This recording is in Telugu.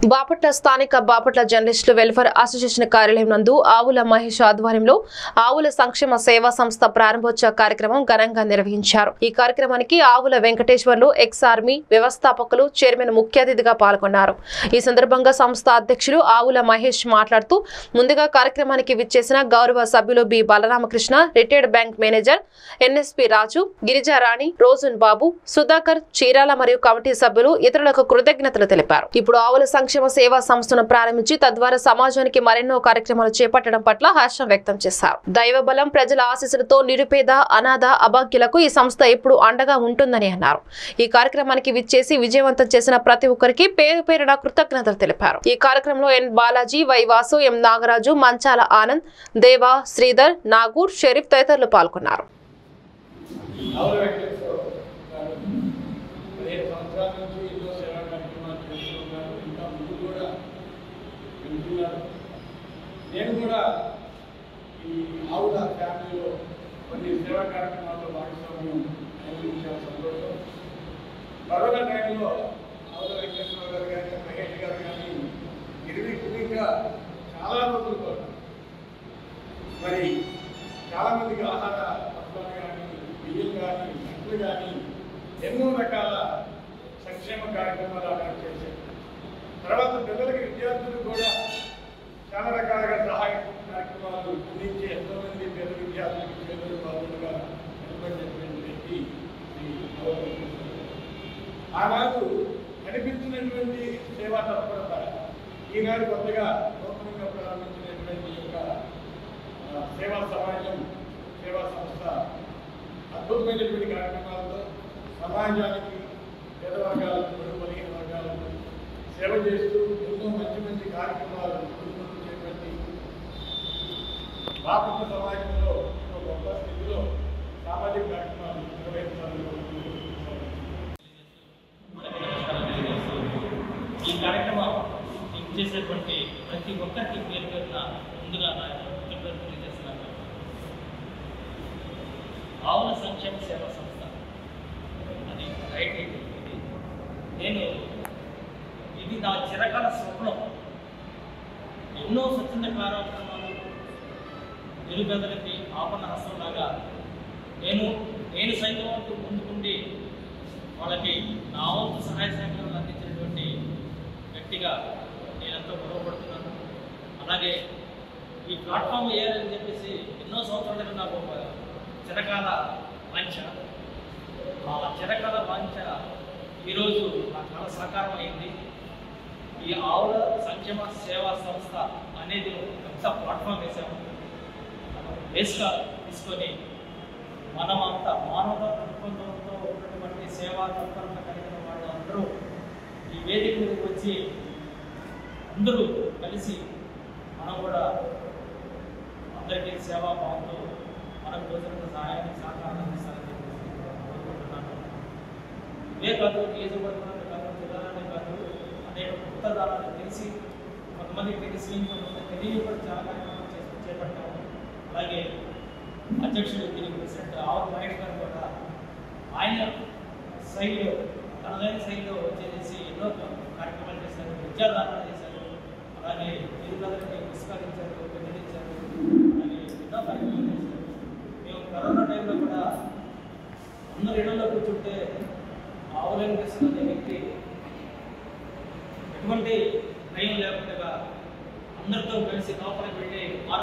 బాపట్ల స్థానిక బాపట్ల జర్నలిస్టులు వెల్ఫేర్ అసోసియేషన్ కార్యాలయం నందు ఆవుల మహేష్ ఆధ్వర్యంలో ఆవుల సంక్షేమ సేవా సంస్థ ప్రారంభోత్సవ కార్యక్రమం ఘనంగా నిర్వహించారు ఈ కార్యక్రమానికి ఆవుల వెంకటేశ్వర్లు ఎక్స్ ఆర్మీ వ్యవస్థాపకులు చైర్మన్ ముఖ్య అతిథిగా పాల్గొన్నారు ఈ సందర్భంగా సంస్థ అధ్యక్షులు ఆవుల మహేష్ మాట్లాడుతూ ముందుగా కార్యక్రమానికి విచ్చేసిన గౌరవ సభ్యులు B Balaramakrishna retired bank manager NSP Raju Girijarani రోజున్ బాబు సుధాకర్ చీరాల మరియు కమిటీ సభ్యులు ఇతరులకు కృతజ్ఞతలు తెలిపారు ఇప్పుడు ఆవుల సంక్షేమ సేవా సంస్థను ప్రారంభించి తద్వారా సమాజానికి మరెన్నో కార్యక్రమాలు చేపట్టడం పట్ల హర్షం వ్యక్తం చేశారు దైవ బలం ప్రజల ఆశీస్సులతో నిరుపేద అనాథ అభాగ్యులకు ఈ సంస్థ ఎప్పుడు అండగా ఉంటుందని అన్నారు ఈ కార్యక్రమానికి విచ్చేసి విజయవంతం చేసిన ప్రతి ఒక్కరికి పేరు పేరున కృతజ్ఞతలు తెలిపారు ఈ కార్యక్రమంలో N Balaji Y Vasu M Nagaraju Manchala Anand Deva Sridhar Nagur Sharif తదితరులు పాల్గొన్నారు ఆవుల వెంకటేశ్వర గారు పదిహేను సంవత్సరాల నుంచి ఎన్నో సేవా కార్యక్రమాలు చేస్తున్నారు ఇంకా ముందు కూడా వెళ్తున్నారు నేను కూడా ఈ ఆవుల ఫ్యామిలీలో కొన్ని సేవా కార్యక్రమాల్లో భాగస్వామ్యం నిర్వహించాను సంతోషం కరోనా టైంలో ఆవుల వెంకటేశ్వర గారు కానీ మహేష్ గారు కానీ నిర్విఘ్నంగా చాలా రోజులు పాటు మరి చాలా మందికి ఆహార పత్రాలు కానీ బియ్యం కానీ నట్లు కానీ ఎన్నో రకాల సంక్షేమ కార్యక్రమాలు అక్కడ చేశారు తర్వాత పిల్లలకి విద్యార్థులు కూడా చాలా రకాలుగా సహాయ కార్యక్రమాలు అందించి ఎంతో మంది పేద విద్యార్థులకి పేదలు బాధలుగా నిలబడినటువంటి వ్యక్తి శ్రీ గౌరవ వెంకటేశ్వర గారు. ఆనాడు కనిపించినటువంటి సేవా తత్పరత ఈనాడు కొత్తగా నూతనంగా ప్రారంభించినటువంటి ఈ యొక్క ఆ, సేవా సమాజం సేవా సంస్థ అద్భుతమైనటువంటి కార్యక్రమాలతో సమాజానికి పేద వర్గాలకు బడుగు బలహీన వర్గాలకు సేవ చేస్తూ ఎన్నో మంచి మంచి కార్యక్రమాలు ముందుకొచ్చేటువంటి బాపట్ల సమాజంలో ఒక గొప్ప స్థితిలో సామాజిక కార్యక్రమాలు నిర్వహించాలని కోరుకుంటున్నాను. ఈ కార్యక్రమం చేసేటువంటి ప్రతి ఒక్కరికి పేరు పేరున ముందుగా నా కృతజ్ఞతలు తెలియజేస్తున్నాను ఆవుల సంక్షేమ సేవా సంస్థ అది రైట్ ఇది నేను ఇది నా చిరకాల స్వప్నం ఎన్నో స్వచ్ఛంద కార్యక్రమాలు నిరుపేదలకి ఆపణ హస్తంలాగా నేను నేను సైతం అంటూ ముందుకుండి వాళ్ళకి నా వంతు సహాయ సహకారాలు అందించినటువంటి వ్యక్తిగా నేను ఎంతో గొడవపడుతున్నాను అలాగే ఈ ప్లాట్ఫామ్ వేయాలని చెప్పేసి ఎన్నో సంవత్సరాలుగా నాకు ఒక చిరకాల వాంఛ ఆ చిరకాల వాంఛ ఈరోజు నా చాలా సాకారం అయింది ఈ ఆవుల సంక్షేమ సేవా సంస్థ అనేది ఒక పెద్ద ప్లాట్ఫామ్ వేసాము బేస్గా తీసుకొని మనమంతా మానవ దృక్పథంతో ఉన్నటువంటి సేవా తత్పరత కలిగిన వాళ్ళు అందరూ ఈ వేదిక మీదకి వచ్చి అందరూ కలిసి మనం కూడా అందరికీ సేవా భావంతో మనకు తోచినంత సహాయాన్ని సహకారం అందిస్తారని చెప్పేసి కోరుకుంటున్నాను ఇదే కాదు నియోజకవర్గాన్ని కాదు జిల్లాలోనే కాదు అనేక కొత్త దారాలు తెలిసి కొంతమందికి తెలిసి కొంతమంది తెలియని కూడా చాలా కార్యక్రమాలు చేసి చేపట్టాము అలాగే అధ్యక్షుడు దీనికి ప్రెసిడెంట్ ఆవర్ మహేష్ గారు కూడా ఆయన శైలిలో తనదైన శైలిలో చేసి ఎన్నో కార్యక్రమాలు చేశారు విద్యాదానాలు చేశారు అలాగే నిరుపేదలకి పుస్తకాలు ఇచ్చారు పెన్నులు ఇచ్చారు అలాగే ఎన్నో కార్యక్రమాలు చేశారు మేము కరోనా టైంలో కూడా అందరు ఇళ్లలో కూర్చుంటే ఆవులను అనే వ్యక్తి ఎటువంటి భయం లేకుండా అందరితో కలిసి లోపలికి వెళ్ళి